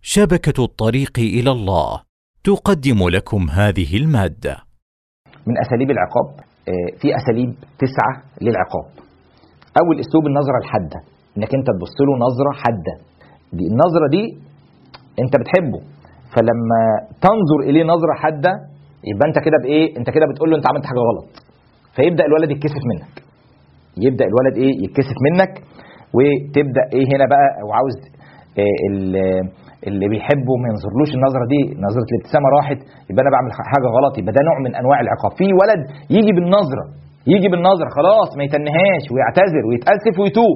شبكة الطريق إلى الله تقدم لكم هذه المادة من اساليب العقاب آه، في اساليب تسعه للعقاب اول اسلوب النظره الحاده انك انت تبص له نظره حاده دي النظره دي انت بتحبه فلما تنظر اليه نظره حاده يبقى انت كده بايه انت كده بتقول له انت عملت حاجه غلط فيبدا الولد يتكسف منك يبدا الولد ايه يتكسف منك وتبدا ايه هنا بقى وعاوز إيه ال- اللي بيحبه ما ينظرلوش النظره دي نظره الابتسامه راحت يبقى انا بعمل حاجه غلط يبقى ده نوع من انواع العقاب في ولد يجي بالنظره يجي بالنظره خلاص ما يتنهاش ويعتذر ويتاسف ويتوب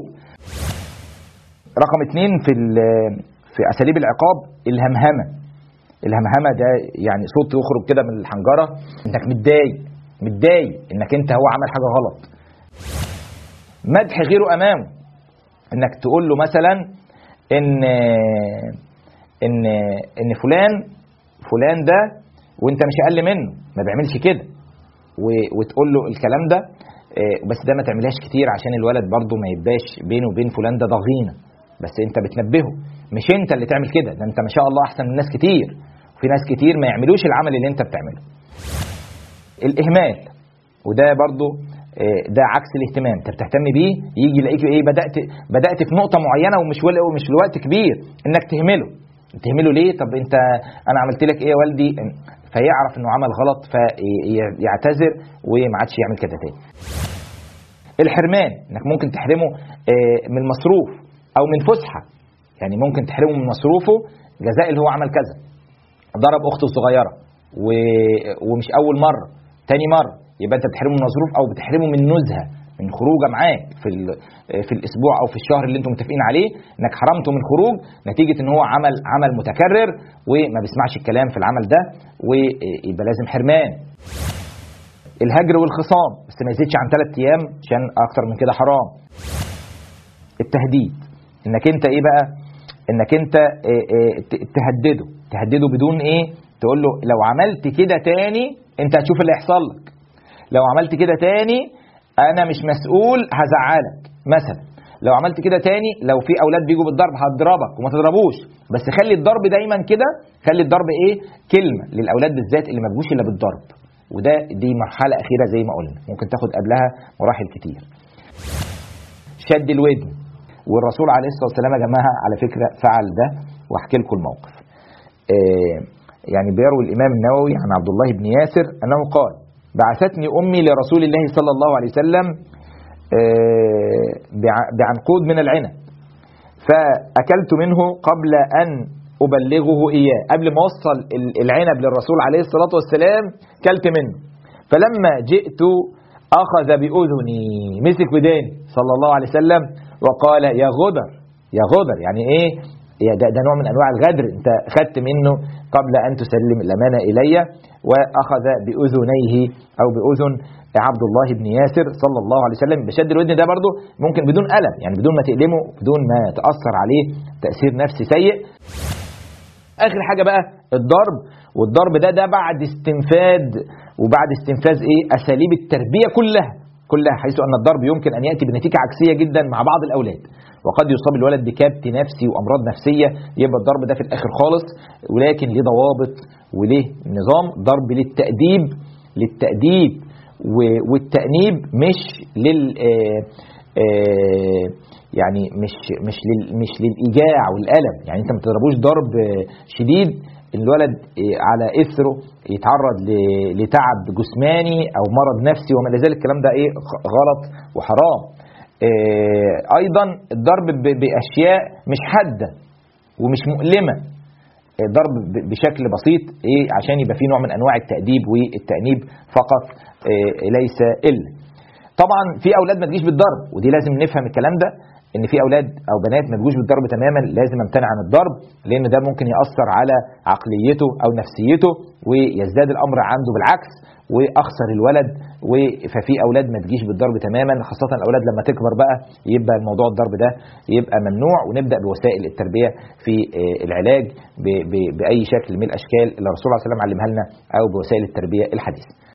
رقم اتنين في ال- في اساليب العقاب الهمهمه الهمهمه ده يعني صوت يخرج كده من الحنجره انك متضايق متضايق انك انت هو عمل حاجه غلط مدح غيره امامه انك تقول له مثلا ان ان ان فلان فلان ده وانت مش اقل منه ما بيعملش كده و- وتقول له الكلام ده آه، بس ده ما تعملهاش كتير عشان الولد برضه ما يبقاش بينه وبين فلان ده ضغينه بس انت بتنبهه مش انت اللي تعمل كده ده انت ما شاء الله احسن من ناس كتير وفي ناس كتير ما يعملوش العمل اللي انت بتعمله الاهمال وده برضه آه، ده عكس الاهتمام انت بتهتم بيه يجي يلاقيك ايه بدات بدات في نقطه معينه ومش ول- ومش لوقت كبير انك تهمله تهمله ليه طب انت انا عملت لك ايه يا والدي فيعرف انه عمل غلط فيعتذر وما عادش يعمل كده تاني الحرمان انك ممكن تحرمه آه، من مصروف او من فسحه يعني ممكن تحرمه من مصروفه جزاء اللي هو عمل كذا ضرب اخته الصغيره و... ومش اول مره تاني مره يبقى انت بتحرمه من مصروف او بتحرمه من نزهه من خروجه معاك في ال... في الاسبوع او في الشهر اللي انتم متفقين عليه انك حرمته من خروج نتيجه ان هو عمل عمل متكرر وما بيسمعش الكلام في العمل ده ويبقى لازم حرمان الهجر والخصام بس ما يزيدش عن ثلاث ايام عشان اكتر من كده حرام التهديد انك انت ايه بقى انك انت إيه إيه ت- تهدده تهدده بدون ايه تقول له لو عملت كده تاني انت هتشوف اللي هيحصل لك لو عملت كده تاني انا مش مسؤول هزعلك مثلا لو عملت كده تاني لو في اولاد بيجوا بالضرب هضربك وما تضربوش بس خلي الضرب دايما كده خلي الضرب ايه كلمه للاولاد بالذات اللي ما بيجوش الا بالضرب وده دي مرحله اخيره زي ما قلنا ممكن تاخد قبلها مراحل كتير شد الودن والرسول عليه الصلاه والسلام يا جماعه على فكره فعل ده واحكي لكم الموقف آه، يعني بيروي الامام النووي عن عبد الله بن ياسر انه قال بعثتني امي لرسول الله صلى الله عليه وسلم آه، بع- بعنقود من العنب فاكلت منه قبل ان ابلغه اياه قبل ما اوصل ال- العنب للرسول عليه الصلاه والسلام كلت منه فلما جئت اخذ باذني مسك وداني صلى الله عليه وسلم وقال يا غدر يا غدر يعني ايه يا ده, ده نوع من انواع الغدر انت خدت منه قبل ان تسلم الامانه الي واخذ باذنيه او باذن عبد الله بن ياسر صلى الله عليه وسلم بشد الودن ده برضه ممكن بدون الم يعني بدون ما تألمه بدون ما تاثر عليه تاثير نفسي سيء اخر حاجه بقى الضرب والضرب ده ده بعد استنفاد وبعد استنفاذ ايه اساليب التربيه كلها كلها حيث ان الضرب يمكن ان ياتي بنتيجه عكسيه جدا مع بعض الاولاد وقد يصاب الولد بكبت نفسي وامراض نفسيه يبقى الضرب ده في الاخر خالص ولكن ليه ضوابط وليه نظام ضرب للتاديب للتاديب و- والتانيب مش لل آه، آه، يعني مش مش لل مش للايجاع والالم يعني انت ما تضربوش ضرب آه، شديد الولد آه، على اثره يتعرض ل- لتعب جسماني او مرض نفسي وما الى ذلك الكلام ده ايه غ- غلط وحرام آه، ايضا الضرب ب- باشياء مش حاده ومش مؤلمه آه، ضرب ب- بشكل بسيط ايه عشان يبقى في نوع من انواع التاديب والتانيب فقط آه، ليس الا طبعا في اولاد ما تجيش بالضرب ودي لازم نفهم الكلام ده ان في اولاد او بنات ما تجوش بالضرب تماما لازم امتنع عن الضرب لان ده ممكن ياثر على عقليته او نفسيته ويزداد الامر عنده بالعكس واخسر الولد و- ففي اولاد ما تجيش بالضرب تماما خاصه الاولاد لما تكبر بقى يبقى الموضوع الضرب ده يبقى ممنوع ونبدا بوسائل التربيه في آه، العلاج ب- ب- باي شكل من الاشكال اللي الرسول صلى الله عليه وسلم علمها لنا او بوسائل التربيه الحديثه